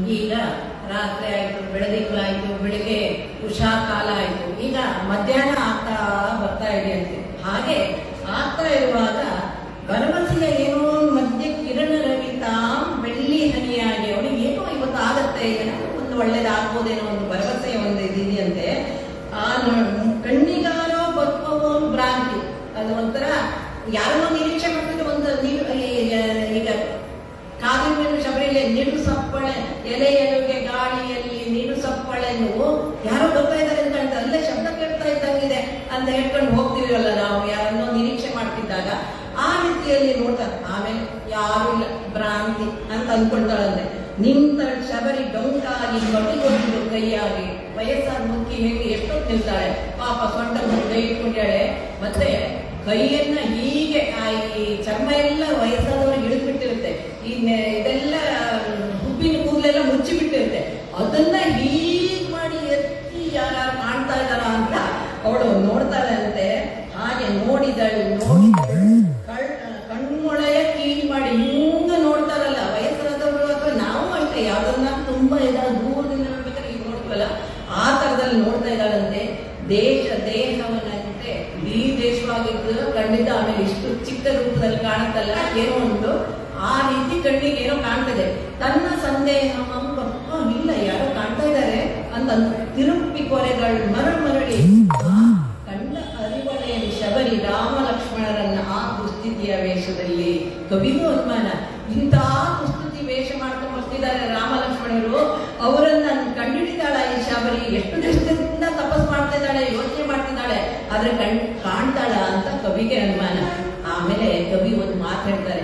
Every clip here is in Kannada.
ಈಗ ರಾತ್ರಿ ಆಯ್ತು ಬೆಳದಿಂಗಳಾಯ್ತು ಬೆಳಿಗ್ಗೆ ಉಷಾ ಕಾಲ ಆಯ್ತು ಈಗ ಮಧ್ಯಾಹ್ನ ಆಗ್ತಾ ಬರ್ತಾ ಇದೆ ಅಂತೆ ಹಾಗೆ ಆಗ್ತಾ ಇರುವಾಗ ಭರವಸೆಯ ಏನೋ ಮಧ್ಯ ಕಿರಣ ರವಿತಾಂ ಬೆಳ್ಳಿ ಹನಿಯಾಗಿ ಅವನಿಗೆ ಏನೋ ಇವತ್ತು ಆಗತ್ತೆ ಏನೋ ಒಂದು ಒಳ್ಳೇದಾಗ್ಬೋದೇನೋ ಒಂದು ಭರವಸೆಯ ಒಂದು ಇದಿದೆಯಂತೆ ಆ ನ- ಕಣ್ಣಿಗಾರೋ ಬದುಕುವ ಭ್ರಾಂತಿ ಅದು ಒಂಥರ ಯಾರನ್ನೋ ನಿರೀಕ್ಷೆ ಮಾಡ್ತಿದ್ರೆ ಒಂದು ನೀರು ಈ- ಈಗ ಕಾದಿನ ಮೇಲೆ ಶಬರಿಲೆ ನಿಡು ಸಪ್ಪಳೆ ಎಲೆ ಎಲೆಗೆ ಗಾಳಿಯಲ್ಲಿ ನಿಡು ಸಪ್ಪಳೆ ನೀವು ಯಾರೋ ಬರ್ತಾ ಇದ್ದಾರೆ ಅಂತ ಕಾಣ್ತದೆ ಅಲ್ಲೇ ಶಬ್ದ ಕೇಳ್ತಾ ಇದ್ದಂಗಿದೆ ಅಂತ ಹೇಳ್ಕೊಂಡು ಹೋಗ್ತೀವಲ್ಲ ನಾವು ಯಾರನ್ನೋ ನಿರೀಕ್ಷೆ ಮಾಡ್ತಿದ್ದಾಗ ಆ ರೀತಿಯಲ್ಲಿ ನೋಡ್ತಾರೆ ಆಮೇಲೆ ಯಾರು ಇಲ್ಲ ಭ್ರಾಂತಿ ಅಂತ ಅಂದ್ಕೊಳ್ತಾಳಂತೆ ನಿಂತ ಶಬರಿ ಡೊಂಕಾಗಿ ಕೊಟ್ಟಿದ್ದು ಕೈಯಾಗಿ ವಯಸ್ಸಾದ ಮುಖಿ ಹೇಗೆ ಎಷ್ಟೊತ್ತು ನಿಲ್ತಾಳೆ ಪಾಪ ಸೊಂಟ ಕೈ ಇಟ್ಕೊಂಡಾಳೆ ಮತ್ತೆ ಕೈಯನ್ನ ಹೀಗೆ ಆ ಈ ಚರ್ಮ ಎಲ್ಲ ವಯಸ್ಸಾದವ್ರಿಗೆ ಹಿಡಿದ್ಬಿಟ್ಟಿರುತ್ತೆ ಈ ನೆ- ಇದೆಲ್ಲ ಹುಬ್ಬಿನ ಕೂದಲೆಲ್ಲ ಮುಚ್ಚಿಬಿಟ್ಟಿರುತ್ತೆ ಅದನ್ನ ಹೀಗ್ ಮಾಡಿ ಎತ್ತಿ ಯಾರು ಕಾಣ್ತಾ ಇದಾರ ಅಂತ ಅವಳು ನೋಡ್ತಾಳೆ ಅಂತೆ ಹಾಗೆ ನೋಡಿದಳು ನೋಡಿದಳು ಕಳ್- ಕಣ್ಮೊಳೆಯ ಕೀಳ್ ಮಾಡಿ ಹಿಂಗ ನೋಡ್ತಾರಲ್ಲ ವಯಸ್ಸಾದವರು ಅಥವಾ ನಾವು ಅಷ್ಟೇ ಯಾವ್ದನ್ನ ತುಂಬಾ ಇದಾದ ದೂರದಿಂದ ನೋಡ್ಬೇಕಾದ್ರೆ ಈಗ ನೋಡ್ತೀವಲ್ಲ ಆ ತರದಲ್ಲಿ ನೋಡ್ತಾ ಇದ್ದಾಳಂತೆ ದೇಶ ದೇಹವನ್ನಂತೆ ಇಡೀ ದೇಶವಾಗಿದ್ದು ಖಂಡಿತ ಆಮೇಲೆ ಇಷ್ಟು ಚಿಕ್ಕ ರೂಪದಲ್ಲಿ ಕಾಣುತ್ತಲ್ಲ ಏನೋ ಒಂದು ಆ ರೀತಿ ಕಣ್ಣಿಗೆ ಏನೋ ಕಾಣ್ತದೆ ತನ್ನ ಸಂದೇಹ ಆ, ಇಲ್ಲ ಯಾರೋ ಕಾಣ್ತಾ ಇದ್ದಾರೆ ಅಂತ ತಿರುಪಿ ಕೊರೆಗಳು ಮರಳು ಮರಳಿ ಆ ಕಂಡ ಅರಿವಳೆಯಲ್ಲಿ ಶಬರಿ ರಾಮ ಲಕ್ಷ್ಮಣರನ್ನ ಆ ದುಸ್ಥಿತಿಯ ವೇಷದಲ್ಲಿ ಕವಿಗೂ ಅನುಮಾನ ಇಂತಹ ದುಸ್ಥಿತಿ ವೇಷ ಮಾಡ್ಕೊಂಡು ಬರ್ತಿದ್ದಾರೆ ರಾಮ ಲಕ್ಷ್ಮಣರು ಅವರನ್ನ ಕಂಡುಹಿಡಿದಾಳ ಈ ಶಬರಿ ಎಷ್ಟು ದಿವಸದಿಂದ ತಪಸ್ ಮಾಡ್ತಾ ಇದ್ದಾಳೆ ಯೋಚನೆ ಮಾಡ್ತಿದ್ದಾಳೆ ಆದ್ರೆ ಕಣ್ ಕಾಣ್ತಾಳ ಅಂತ ಕವಿಗೆ ಅನುಮಾನ ಆಮೇಲೆ ಕವಿ ಒಂದು ಮಾತು ಹೇಳ್ತಾರೆ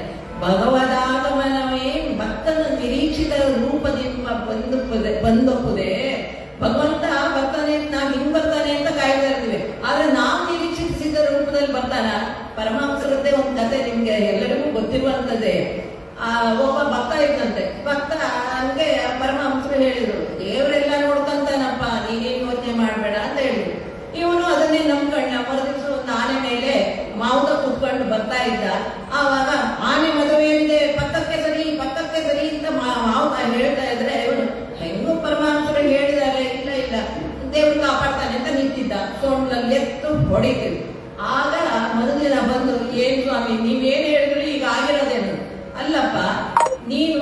ಭಗವದಾಗಮನವೇ ಭಕ್ತನ ನಿರೀಕ್ಷಿತ ರೂಪದಿಂದ ಬಂದು ಬಂದೊಪ್ಪುದೆ ಭಗವಂತ ಬರ್ತಾನೆ ನಾವ್ ಹಿಂಗ್ ಬರ್ತಾನೆ ಅಂತ ಕಾಯ್ತಾ ಇರ್ತೀವಿ ಆದ್ರೆ ನಾವ್ ನಿರೀಕ್ಷಿಸಿದ ರೂಪದಲ್ಲಿ ಬರ್ತಾನ ಪರಮಹಂಸರದ್ದೇ ಒಂದು ಕತೆ ನಿಮ್ಗೆ ಎಲ್ಲರಿಗೂ ಗೊತ್ತಿರುವಂತದ್ದೇ ಆ ಒಬ್ಬ ಭಕ್ತ ಇದ್ದಂತೆ ಭಕ್ತ ಹಂಗೆ ಪರಮಹಂಸರು ಹೇಳಿದ್ರು ದೇವರೆಲ್ಲ ನೋಡ್ಕೊಂತಾನಪ್ಪ ನೀನೇನ್ ಯೋಚನೆ ಮಾಡ್ಬೇಡ ಅಂತ ಹೇಳಿದ್ರು ಇವನು ಅದನ್ನೇ ನಂಬ್ಕೊಂಡ ಮರುದಿವಸ ಒಂದು ಆನೆ ಮೇಲೆ ಮಾವುತ ಕುತ್ಕೊಂಡು ಬರ್ತಾ ಇದ್ದ ಆವಾಗ ಆನೆ ಮದುವೆಯಿಂದ ಪಕ್ಕಕ್ಕೆ ಸರಿ ಪಕ್ಕಕ್ಕೆ ಸರಿ ಅಂತ ಮಾ- ಮಾವುತ ಹೇಳ್ತಾ ಇದ್ರೆ ಇವನು ಹೆಂಗೋ ಪರಮಾತ್ಮರು ಹೇಳಿದ್ದಾರೆ ಇಲ್ಲ ಇಲ್ಲ ದೇವ್ರು ಕಾಪಾಡ್ತಾನೆ ಅಂತ ನಿಂತಿದ್ದ ಸೋಣ್ಲಲ್ಲಿ ಎತ್ತು ಹೊಡಿತೀವಿ ಆಗ ಮರುದಿನ ಬಂದು ಏನ್ ಸ್ವಾಮಿ ನೀವೇನ್ ಹೇಳಿದ್ರು ಈಗ ಆಗಿರೋದೇನು ಅಲ್ಲಪ್ಪ ನೀನು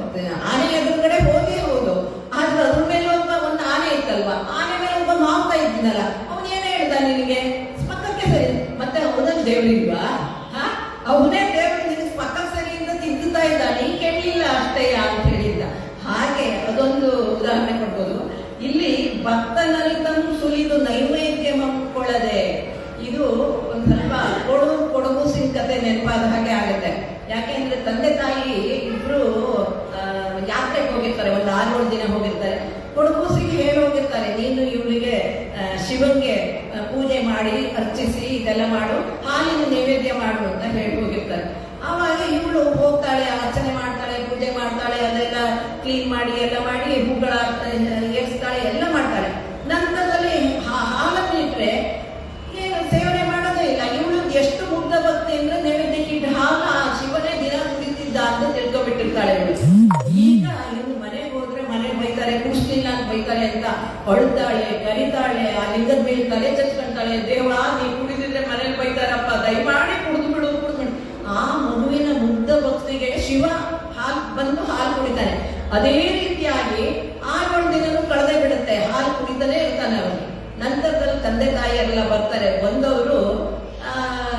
ಆನೆ ಎದುರುಗಡೆ ಹೋಗೇ ಹೋದು ಆದ್ರೆ ಅದ್ರ ಮೇಲೆ ಒಬ್ಬ ಒಂದು ಆನೆ ಇತ್ತಲ್ವಾ ಆನೆ ಮೇಲೆ ಒಬ್ಬ ಮಾವುತ ಇದ್ನಲ್ಲ ಅವನ್ ಏನ್ ಹೇಳ್ದ ನಿನಗೆ ಪಕ್ಕಕ್ಕೆ ಸರಿ ಮತ್ತೆ ಅವನಲ್ಲಿ ದೇವ್ರಿಲ್ವಾ ಹಾ ಅವನೇ ದೇವ್ರು ನಿನಗೆ ಪಕ್ಕಕ್ಕೆ ಸರಿ ಅಂತ ತಿದ್ದುತ್ತಾ ಇದ್ದ ನೀನ್ ಕೇಳಲಿಲ್ಲ ಅಷ್ಟೇ ಅಂತ ಹೇಳಿದ್ದ ಹಾಗೆ ಅದೊಂದು ಉದಾಹರಣೆ ಕೊಡ್ಬೋದು ಇಲ್ಲಿ ಭಕ್ತನರಿತಂ ಸುಲಿದು ನೈವೇದ್ಯ ಮಕ್ಕೊಳ್ಳದೆ ಇದು ಒಂದ್ ಸ್ವಲ್ಪ ಕೊಡು ಕೊಡಗು ಸಿಂಗ್ ಕತೆ ನೆನಪಾದ ಹಾಗೆ ಆಗುತ್ತೆ ಯಾಕೆಂದ್ರೆ ತಂದೆ ತಾಯಿ ಇಬ್ರು ಆ, ಯಾತ್ರೆಗೆ ಹೋಗಿರ್ತಾರೆ ಒಂದು ಆರು ಏಳು ದಿನ ಹೋಗಿರ್ತಾರೆ ಕೊಡಗು ಸಿಂಗ್ ಹೇಳಿ ಹೋಗಿರ್ತಾರೆ ನೀನು ಇವಳಿಗೆ ಶಿವಂಗೆ ಆ, ಪೂಜೆ ಮಾಡಿ ಅರ್ಚಿಸಿ ಇದೆಲ್ಲ ಮಾಡು ಹಾಲಿನ ನೈವೇದ್ಯ ಮಾಡು ಅಂತ ಹೇಳಿ ಹೋಗಿರ್ತಾರೆ ಆವಾಗ ಇವಳು ಹೋಗ್ತಾಳೆ ಅರ್ಚನೆ ಮಾಡ್ತಾಳೆ ಪೂಜೆ ಮಾಡ್ತಾಳೆ ಅದೆಲ್ಲ ಕ್ಲೀನ್ ಮಾಡಿ ಎಲ್ಲ ಮಾಡಿ ಹೂಗಳ ಏರ್ಸ್ತಾಳೆ ಎಲ್ಲ ಮಾಡ್ತಾಳೆ ನಂತರದಲ್ಲಿ ಹಾ- ಹಾಲನ್ನು ಇಟ್ರೆ ಏನು ಸೇವನೆ ಮಾಡೋದೇ ಇಲ್ಲ ಇವಳು ಎಷ್ಟು ಮುಗ್ಧ ಭಕ್ತಿ ಅಂದ್ರೆ ನೈವೇದ್ಯಕ್ಕೆ ಇಟ್ಟ ಹಾಲ ಆ ಶಿವನೇ ದಿನ ಕುಡಿತಿದ್ದ ಅಂತ ತಿಳ್ಕೊಬಿಟ್ಟಿರ್ತಾಳೆ ಇವಳು ಈಗ ಇನ್ನು ಮನೆಗೆ ಹೋದ್ರೆ ಮನೆಗೆ ಬೈತಾರೆ ಕುಡಿಸ್ಲಿಲ್ಲ ಅಂತ ಬೈತಾರೆ ಅಂತ ಅಳ್ತಾಳೆ ಕರಿತಾಳೆ ಆ ಲಿಂಗದ ಮೇಲೆ ತಲೆ ಚಚ್ಕೊಂತಾಳೆ ದೇವ ನೀ ಕುಡಿದಿದ್ರೆ ಮನೇಲಿ ಬೈತಾರಪ್ಪ ದಯಮಾಡಿ ಕುಡಿದು ಬಿಡು ಕುಡಿದು ಬಿಡು ಆ ಮಗುವಿನ ಮುಗ್ಧ ಭಕ್ತಿಗೆ ಶಿವ ಹಾಲು ಬಂದು ಹಾಲು ಕುಡಿತಾನೆ ಅದೇ ರೀತಿಯಾಗಿ ಆ ಏಳು ದಿನನೂ ಕಳೆದೇ ಬಿಡುತ್ತೆ ಹಾಲು ಕುಡಿತಾನೆ ಇರ್ತಾನೆ ಅವನು ನಂತರದಲ್ಲಿ ತಂದೆ ತಾಯಿಯರೆಲ್ಲ ಬರ್ತಾರೆ ಬಂದವರು ಆ,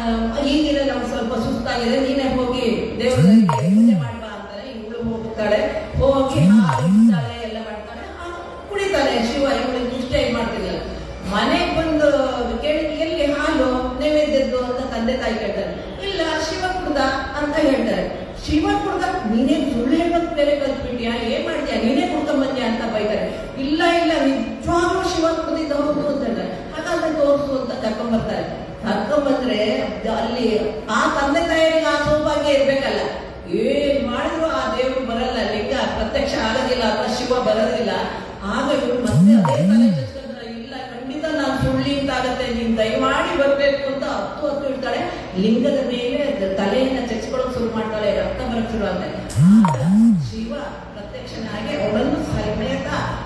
ಈ ದಿನ ನಮ್ಗೆ ಸ್ವಲ್ಪ ಸುಸ್ತಾಗಿದೆ ನೀನೇ ಹೋಗಿ ದೇವರ ಪೂಜೆ ಮಾಡುವ ಅಂತಾರೆ ಇವಳು ಹೋಗ್ತಾಳೆ ಹೋಗಿ ಹಾಲು ಇಡ್ತಾಳೆ ಎಲ್ಲ ಮಾಡ್ತಾಳೆ ಆ, ಕುಡಿತಾಳೆ ಶಿವ ಇವಳಿಗೆ ದುಷ್ಟ ಏನ್ ಮಾಡ್ತಿರ್ಲಿಲ್ಲ ಮನೆಗೆ ಬಂದು ಕೇಳಿ ಎಲ್ಲಿ ಹಾಲು ನೈವೇದ್ಯದ್ದು ಅಂತ ತಂದೆ ತಾಯಿ ಕೇಳ್ತಾರೆ ಇಲ್ಲ ಶಿವ ಕುಡ್ದ ಅಂತ ಹೇಳ್ತಾರೆ ಶಿವ ಕುಡ್ದ ನೀನೇ ಸುಳ್ಳು ಹೇಳೋದ್ ಬೇರೆ ಕಲ್ತ್ಬಿಟ್ಯಾ ಏನ್ ಮಾಡ್ತೀಯ ನೀನೇ ಕುಡ್ಕೊಂಡ್ ಬಂದ್ಯಾ ಅಂತ ಬೈತಾರೆ ಇಲ್ಲ ಇಲ್ಲ ನಿಜವಾಗ್ಲೂ ಶಿವ ಕುಡಿದ ಹೌದು ಅಂತ ಹೇಳ್ತಾರೆ ಹಾಗಾದ್ರೆ ತೋರಿಸು ಅಂತ ಕರ್ಕೊಂಡ್ ಬರ್ತಾರೆ ಕರ್ಕೊಂಡ್ ಬಂದ್ರೆ ಅಲ್ಲಿ ಆ ತಂದೆ ತಾಯಿಗೆ ಆ ಸೌಭಾಗ್ಯ ಇರ್ಬೇಕಲ್ಲ ಏನ್ ಮಾಡಿದ್ರು ಆ ದೇವ್ರು ಬರಲ್ಲ ಲಿಂಗ ಪ್ರತ್ಯಕ್ಷ ಆಗೋದಿಲ್ಲ ಅಥವಾ ಶಿವ ಬರೋದಿಲ್ಲ ಆಗ ಇವ್ರು ಮತ್ತೆ ಅದೇ ತಲೆ ಚಚ್ಕೊಂಡ್ರೆ ಇಲ್ಲ ಖಂಡಿತ ನಾನು ಸುಳ್ಳಿ ಅಂತಾಗತ್ತೆ ನೀನ್ ದಯಮಾಡಿ ಬರ್ಬೇಕು ಅಂತ ಹತ್ತು ಹತ್ತು ಇಡ್ತಾಳೆ ಲಿಂಗದ ಮೇಲೆ ಅದ್ ತಲೆಯನ್ನ ಚಚ್ಕೊಳಕ್ ಶುರು ಮಾಡ್ತಾಳೆ ರಕ್ತ ಬರಕ್ ಶುರು ಆಗ್ತಾಳೆ ಆಗ ಶಿವ ಪ್ರತ್ಯಕ್ಷನಾಗಿ ಅವಳನ್ನು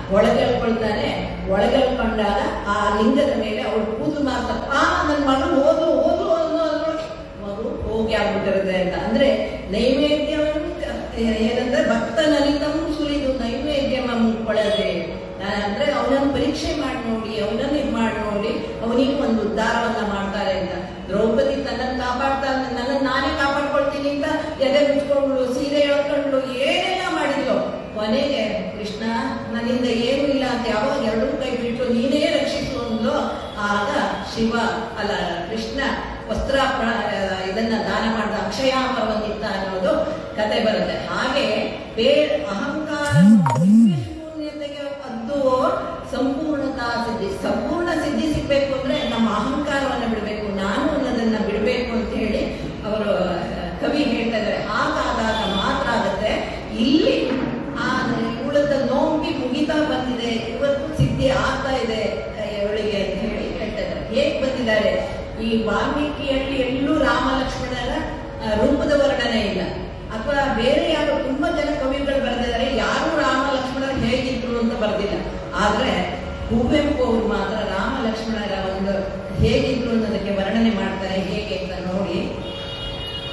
ಒಳಗೆಳ್ಕೊಳ್ತಾನೆ ಒಳಗೆಳ್ಕೊಂಡಾಗ ಆ ಲಿಂಗದ ಮೇಲೆ ಅವಳು ಕೂದಲು ಮಾಡ್ತಾರೆ ಆ ನನ್ನ ಮಗಳು ಓದು ಓದು ಅನ್ನೋ ಅದ್ರೊಳಗೆ ಮಗು ಹೋಗಿ ಆಗ್ಬಿಟ್ಟಿರುತ್ತೆ ಅಂತ ಅಂದ್ರೆ ನೈವೇದ್ಯವನ್ನು ಏನಂದ್ರೆ ಭಕ್ತನಲಿತಂ ಸುರಿದು ನೈವೇದ್ಯ ಕೊಳದೆ ಅಂದ್ರೆ ಅವನನ್ನು ಪರೀಕ್ಷೆ ಮಾಡಿ ನೋಡಿ ಅವನನ್ನು ಇದು ಮಾಡಿ ನೋಡಿ ಅವನಿಗೆ ಒಂದು ಉದ್ಧಾರವನ್ನ ಮಾಡ್ತಾರೆ ಅಂತ ದ್ರೌಪದಿ ತನ್ನನ್ನು ಕಾಪಾಡ್ತಾ ನನ್ನನ್ನು ನಾನೇ ಕಾಪಾಡ್ಕೊಳ್ತೀನಿ ಅಂತ ಎದೆ ಮುಚ್ಕೊಂಡು ಸೀರೆ ಎಳ್ಕೊಂಡು ಏನೆಲ್ಲ ಮಾಡಿದ್ಲು ಕೊನೆಗೆ ಕೃಷ್ಣ ನನ್ನಿಂದ ಏನೂ ಇಲ್ಲ ಅಂತ ಯಾವಾಗ ಎರಡೂ ಕೈ ಬಿಟ್ಟು ನೀನೇ ರಕ್ಷಿಸು ಅಂದ್ಲು ಆಗ ಶಿವ ಅಲ್ಲ ಕೃಷ್ಣ ವಸ್ತ್ರ ಪ್ರ- ಇದನ್ನ ದಾನ ಮಾಡಿದ ಅಕ್ಷಯಾಮರವನ್ನಿತ್ತ ಅನ್ನೋದು ಕತೆ ಬರುತ್ತೆ ಹಾಗೆ ಬೇ ಅಹಂಕಾರ ಶೂನ್ಯತೆಗೆ ಅದು ಸಂಪೂರ್ಣತಾ ಸಿದ್ಧಿ ಸಂಪೂರ್ಣ ಸಿದ್ಧಿ ಸಿಗ್ಬೇಕು ಅಂದ್ರೆ ನಮ್ಮ ಅಹಂಕಾರವನ್ನ ಬಿಡಬೇಕು ನಾನು ಅನ್ನೋದನ್ನ ಬಿಡಬೇಕು ಅಂತ ಹೇಳಿ ಅವರು ಕವಿ ಹೇಳ್ತಾ ಇದ್ದಾರೆ ಹಾಗಾದಾಗ ಮಾತ್ರ ಆಗುತ್ತೆ ಇಲ್ಲಿ ಆ ಇವಳದ ನೋಂಬಿ ಮುಗಿತಾ ಬಂದಿದೆ ಇವತ್ತು ಸಿದ್ಧಿ ಆಗ್ತಾ ಇದೆ ಇವಳಿಗೆ ಅಂತ ಹೇಳಿ ಹೇಳ್ತಾ ಇದ್ದಾರೆ ಹೇಗ್ ಬಂದಿದ್ದಾರೆ ಈ ವಾಲ್ಮೀಕಿಯಲ್ಲಿ ಎಲ್ಲೂ ರಾಮ ಲಕ್ಷ್ಮಣರ ಆ, ರೂಪದ ವರ್ಣನೆ ಇಲ್ಲ ಅಥವಾ ಬೇರೆ ಯಾರು ತುಂಬಾ ಜನ ಕವಿಗಳು ಬರೆದಿದ್ದಾರೆ ಯಾರು ರಾಮ ಲಕ್ಷ್ಮಣರು ಹೇಗಿದ್ರು ಅಂತ ಬರೆದಿಲ್ಲ ಆದ್ರೆ ಕುವೆಂಪು ಅವರು ಮಾತ್ರ ರಾಮ ಲಕ್ಷ್ಮಣರ ಒಂದು ಹೇಗಿದ್ರು ಅನ್ನೋದಕ್ಕೆ ವರ್ಣನೆ ಮಾಡ್ತಾರೆ ಹೇಗೆ ಅಂತ ನೋಡಿ